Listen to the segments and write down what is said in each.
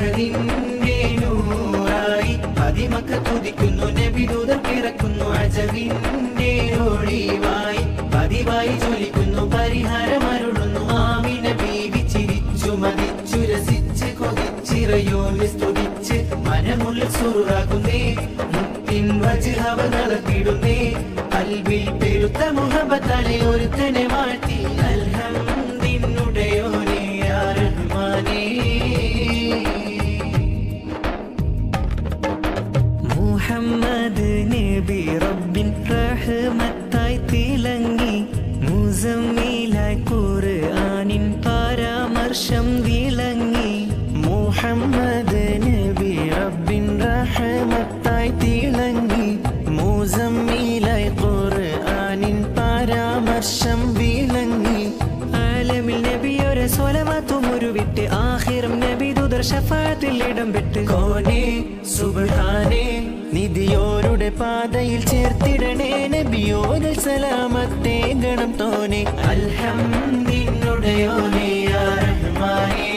അഹദിന്റെ നൂറായി പതിമക്ക തുതിക്കുന്നു നബിദൂതർ പിറക്കുന്നു അജവിന്റെ ഒളിവായി പതിവായി ജ്വലിക്കുന്നു പരിഹാരമരുളുന്നു ആമിന ബീവി ചിരിച്ചു മതിച്ചു രസിച്ച് കൊതിച്ചിറയോന് സ്തുതിച്ച് മനമുള്ളിൽ സുറാകുന്നേ മുത്തിൻ വജ്ഹവ നടത്തിടുന്നേ കൽവിൽ പെരുത്ത മുഹബത്തലെ ഒരുത്തനെ മാറ്റി അൽഹംദിനുടയോനെ യാ റഹ്മാനേ മുഹമ്മദ് നബി റബ്ബിൻ റഹ്മത്തായി തിളങ്ങി മുസമ്മിലായി ഖുർആനിൻ പരാമർശം വിളങ്ങി മുഹമ്മദ് നബി റബ്ബിൻ റഹ്മത്തായി തിളങ്ങി മുസമ്മിലായി ഖുർആനിൻ പരാമർശം വിളങ്ങി ആലമിൽ നബിയൊരു സ്വലമത്തും ഒരു വിട്ട് ആഹിറം നബി ദുദർ ഷഫാത്തിൽ ഇടം വിട്ട് കോനെ സുബ്ഹാനേ നിധിയോരുടെ പാതയിൽ ചേർത്തിടണേ നബിയോട് സലാമത്തെ ഗണം തോനെ അൽഹംദിനുടയോനെ യാ റഹ്മാനേ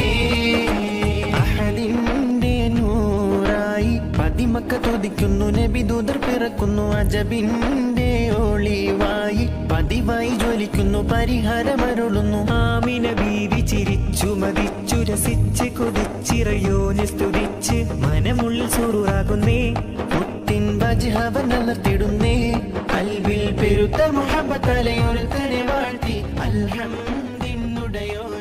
അഹദിന്റെ നൂറായി പതിമക്ക തുതിക്കുന്നു നബി ദൂതർ പിറക്കുന്നു അജബിന്റെ ഒളിവായി പതിവായി ജ്വലിക്കുന്നു പരിഹാരമരുളുന്നു ആമിന ബീവി ചിരിച്ചു മതിച്ചു രസിച്ച് കൊതിച്ചിറയോനെ സ്തുതിച്ച് മനമുള്ളിൽ സുറുറാകുന്നേ മുത്തിൻ വജ്ഹവ നലർത്തിടുന്നേ കൽവിൽ പെരുത്ത മുഹബത്തലെ ഒരുത്തനെ വാഴ്ത്തി അൽഹംദിനുടയോനെ